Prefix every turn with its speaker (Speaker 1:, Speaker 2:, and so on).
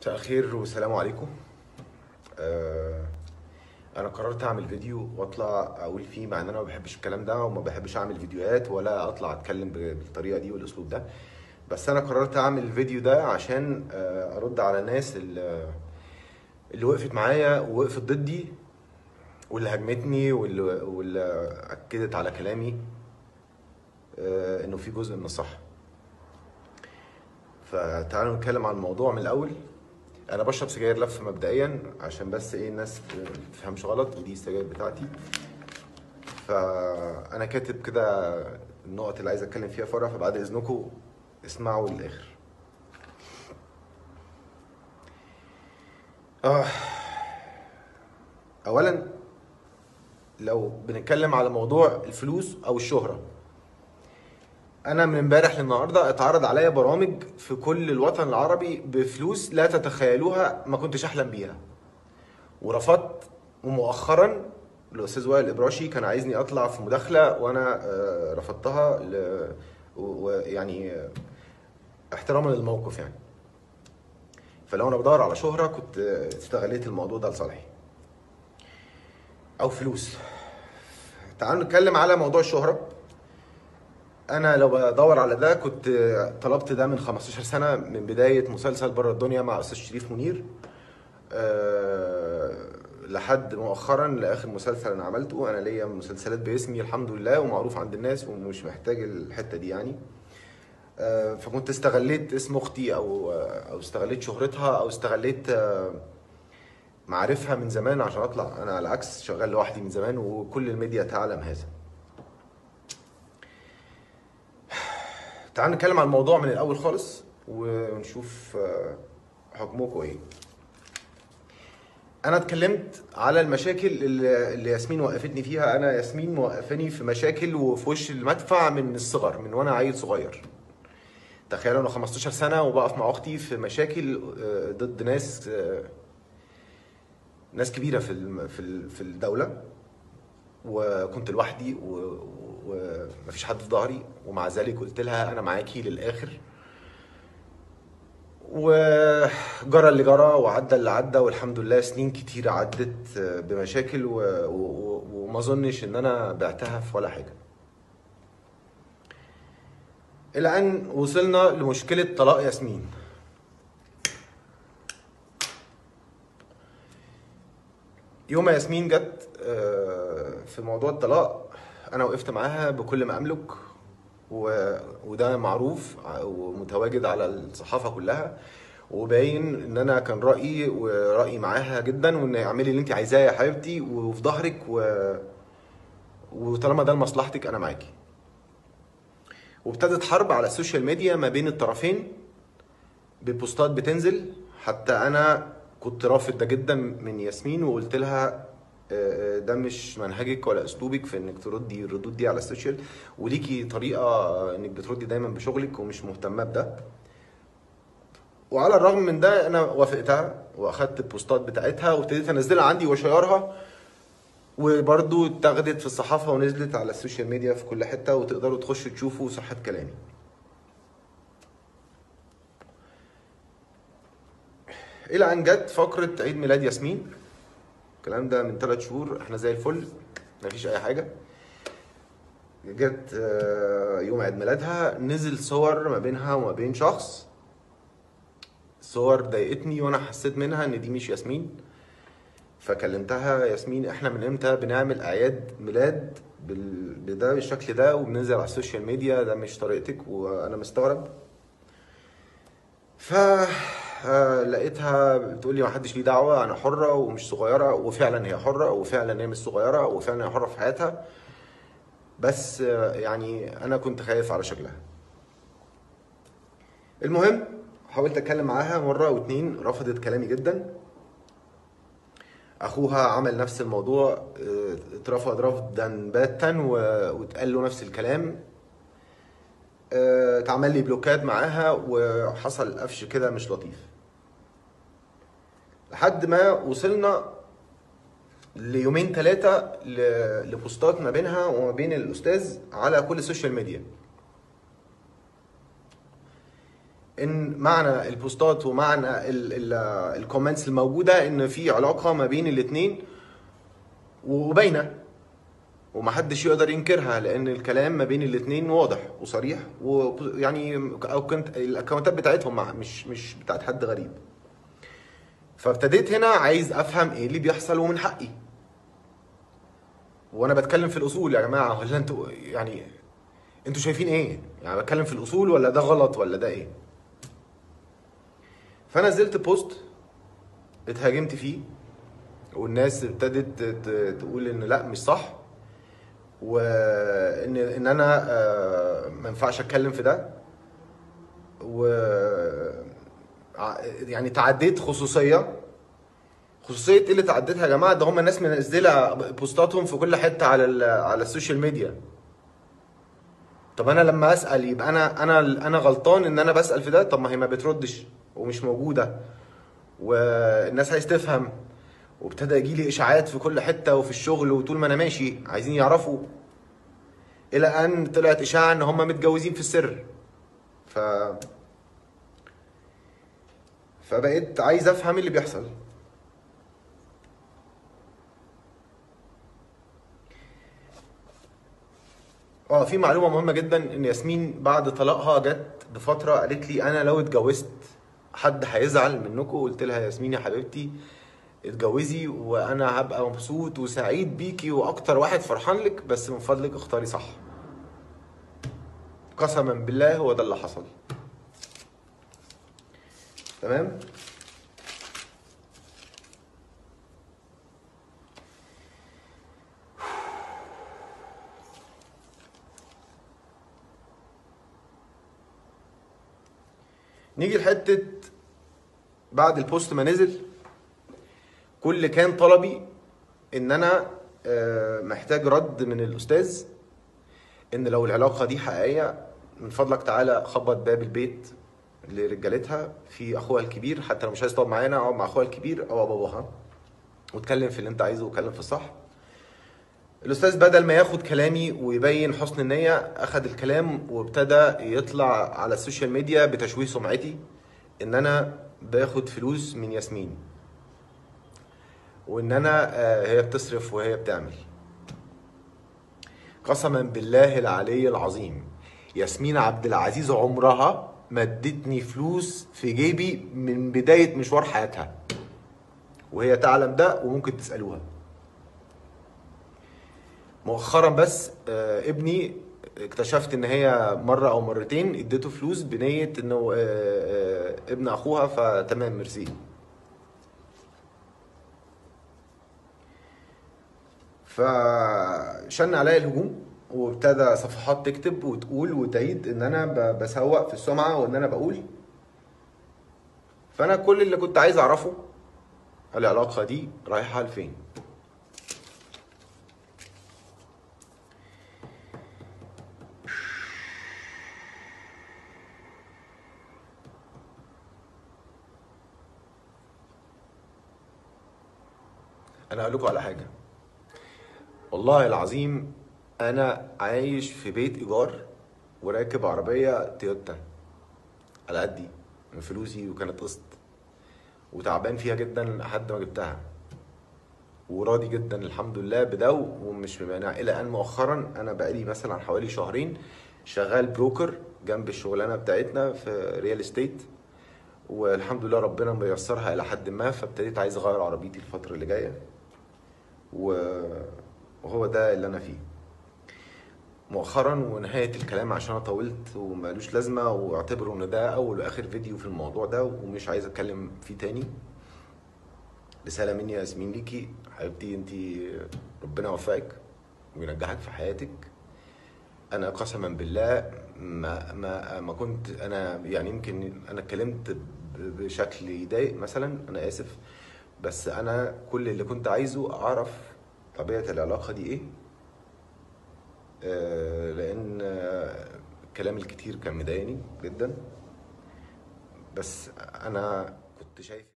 Speaker 1: مساء الخير والسلام عليكم آه، انا قررت اعمل فيديو واطلع اقول فيه مع ان انا ما بحبش الكلام ده وما بحبش اعمل فيديوهات ولا اطلع اتكلم ب- بالطريقه دي والاسلوب ده بس انا قررت اعمل الفيديو ده عشان آه، ارد على الناس اللي اللي وقفت معايا ووقفت ضدي واللي هاجمتني واللي, واللي اكدت على كلامي آه، انه في جزء من الصح فتعالوا نتكلم عن الموضوع من الاول انا بشرب سجاير لف مبدئيا عشان بس ايه الناس ما تفهمش غلط ودي السجاير بتاعتي فانا كاتب كده النقط اللي عايز اتكلم فيها فرع فبعد اذنكم اسمعوا للاخر آه. اولا لو بنتكلم على موضوع الفلوس او الشهره انا من امبارح للنهارده اتعرض عليا برامج في كل الوطن العربي بفلوس لا تتخيلوها ما كنتش احلم بيها ورفضت ومؤخرا الاستاذ وائل الابراشي كان عايزني اطلع في مداخله وانا آه، رفضتها ل... ويعني آه، احتراما للموقف يعني فلو انا بدور على شهره كنت آه، استغليت الموضوع ده لصالحي او فلوس تعالوا نتكلم على موضوع الشهره انا لو بدور على ده كنت طلبت ده من 15 سنه من بدايه مسلسل بره الدنيا مع استاذ شريف منير أه لحد مؤخرا لاخر مسلسل انا عملته انا ليا مسلسلات باسمي الحمد لله ومعروف عند الناس ومش محتاج الحته دي يعني أه فكنت استغليت اسم اختي او او استغليت شهرتها او استغليت أه معارفها من زمان عشان اطلع انا على العكس شغال لوحدي من زمان وكل الميديا تعلم هذا تعال نتكلم عن الموضوع من الاول خالص ونشوف آه، حكمكم ايه انا اتكلمت على المشاكل اللي اللي ياسمين وقفتني فيها انا ياسمين موقفاني في مشاكل وفي وش المدفع من الصغر من وانا عيل صغير تخيلوا انا 15 سنه وبقف مع اختي في مشاكل آه، ضد ناس آه، ناس كبيره في الم- في ال- في الدوله وكنت لوحدي و- و- ومفيش حد في ظهري ومع ذلك قلت لها انا معاكي للاخر وجرى اللي جرى وعدى اللي عدى والحمد لله سنين كتير عدت بمشاكل و... و... وما اظنش ان انا بعتها في ولا حاجه الى ان وصلنا لمشكله طلاق ياسمين يوم ما ياسمين جت آه، في موضوع الطلاق انا وقفت معاها بكل ما املك و... وده معروف ع- ومتواجد على الصحافه كلها وباين ان انا كان رايي ورايي معاها جدا وان اعملي اللي انت عايزاه يا حبيبتي وفي ظهرك و... وطالما ده لمصلحتك انا معاكي وابتدت حرب على السوشيال ميديا ما بين الطرفين ببوستات بتنزل حتى انا كنت رافض ده جدا من ياسمين وقلت لها آه، آه، ده مش منهجك ولا اسلوبك في انك تردي الردود دي على السوشيال وليكي طريقه انك بتردي دايما بشغلك ومش مهتمه بده وعلى الرغم من ده انا وافقتها واخدت البوستات بتاعتها وابتديت انزلها عندي واشيرها وبرضو اتاخدت في الصحافه ونزلت على السوشيال ميديا في كل حته وتقدروا تخشوا تشوفوا صحه كلامي الى ان جت فقره عيد ميلاد ياسمين الكلام ده من ثلاث شهور احنا زي الفل مفيش اي حاجه جت آه، يوم عيد ميلادها نزل صور ما بينها وما بين شخص صور ضايقتني وانا حسيت منها ان دي مش ياسمين فكلمتها ياسمين احنا من امتى بنعمل اعياد ميلاد بال... بده بالشكل ده وبننزل على السوشيال ميديا ده مش طريقتك وانا مستغرب ف آه، لقيتها بتقول لي ما حدش ليه دعوه انا حره ومش صغيره وفعلا هي حره وفعلا هي مش صغيره وفعلا هي حره في حياتها بس آه، يعني انا كنت خايف على شكلها المهم حاولت اتكلم معاها مره او اتنين رفضت كلامي جدا اخوها عمل نفس الموضوع آه، اترفض رفضا باتا و- واتقال له نفس الكلام آه، اتعمل لي بلوكات معاها وحصل قفش كده مش لطيف لحد ما وصلنا ليومين ثلاثة لبوستات ما بينها وما بين الأستاذ على كل السوشيال ميديا ان معنى البوستات ومعنى الكومنتس الموجوده ان في علاقه ما بين الاثنين وباينه ومحدش يقدر ينكرها لان الكلام ما بين الاثنين واضح وصريح ويعني او كنت الاكونتات بتاعتهم مع- مش مش بتاعت حد غريب فابتديت هنا عايز افهم ايه اللي بيحصل ومن حقي وانا بتكلم في الاصول يا جماعه ولا انتوا يعني انتوا شايفين ايه يعني بتكلم في الاصول ولا ده غلط ولا ده ايه فنزلت بوست اتهاجمت فيه والناس ابتدت ت- تقول ان لا مش صح وان ان انا آه، ما ينفعش اتكلم في ده و ع- يعني تعديت خصوصيه خصوصيه ايه اللي تعديتها يا جماعه ده هم الناس منزله بوستاتهم في كل حته على ال- على السوشيال ميديا طب انا لما اسال يبقى انا انا انا غلطان ان انا بسال في ده طب ما هي ما بتردش ومش موجوده والناس عايز تفهم وابتدى يجي لي اشاعات في كل حته وفي الشغل وطول ما انا ماشي عايزين يعرفوا الى ان طلعت اشاعه ان هم متجوزين في السر ف فبقيت عايز افهم اللي بيحصل اه في معلومه مهمه جدا ان ياسمين بعد طلاقها جت بفتره قالت لي انا لو اتجوزت حد هيزعل منكم قلت لها ياسمين يا حبيبتي اتجوزي وانا هبقى مبسوط وسعيد بيكي واكتر واحد فرحان لك بس من فضلك اختاري صح قسما بالله هو ده اللي حصل تمام نيجي لحته بعد البوست ما نزل كل كان طلبي ان انا آه، محتاج رد من الاستاذ ان لو العلاقه دي حقيقيه من فضلك تعالى خبط باب البيت لرجالتها في اخوها الكبير حتى لو مش عايز تقعد معانا اقعد مع اخوها الكبير او باباها واتكلم في اللي انت عايزه واتكلم في الصح الاستاذ بدل ما ياخد كلامي ويبين حسن النيه اخد الكلام وابتدى يطلع على السوشيال ميديا بتشويه سمعتي ان انا باخد فلوس من ياسمين وان انا آه، هي بتصرف وهي بتعمل قسما بالله العلي العظيم ياسمين عبد العزيز عمرها ما ادتني فلوس في جيبي من بدايه مشوار حياتها وهي تعلم ده وممكن تسالوها مؤخرا بس آه، ابني اكتشفت ان هي مره او مرتين اديته فلوس بنيه انه آه، آه، ابن اخوها فتمام ميرسي فشن عليا الهجوم وابتدى صفحات تكتب وتقول وتعيد ان انا ب- بسوق في السمعه وان انا بقول فانا كل اللي كنت عايز اعرفه العلاقه دي رايحه لفين انا اقول لكم على حاجه والله العظيم انا عايش في بيت ايجار وراكب عربيه تويوتا على قدي من فلوسي وكانت قسط وتعبان فيها جدا لحد ما جبتها وراضي جدا الحمد لله بده ومش ممانع الى ان مؤخرا انا بقالي مثلا حوالي شهرين شغال بروكر جنب الشغلانه بتاعتنا في ريال استيت والحمد لله ربنا ميسرها الى حد ما فابتديت عايز اغير عربيتي الفتره اللي جايه و- وهو ده اللي انا فيه مؤخرا ونهاية الكلام عشان انا طولت ومالوش لازمة واعتبروا ان ده اول واخر فيديو في الموضوع ده ومش عايز اتكلم فيه تاني رسالة مني يا ياسمين ليكي حبيبتي انتي ربنا يوفقك وينجحك في حياتك انا قسما بالله ما ما ما كنت انا يعني يمكن انا اتكلمت ب- بشكل يضايق مثلا انا اسف بس انا كل اللي كنت عايزه اعرف طبيعة العلاقة دي ايه آه، لان آه، الكلام الكتير كان مضايقني جدا بس انا كنت شايف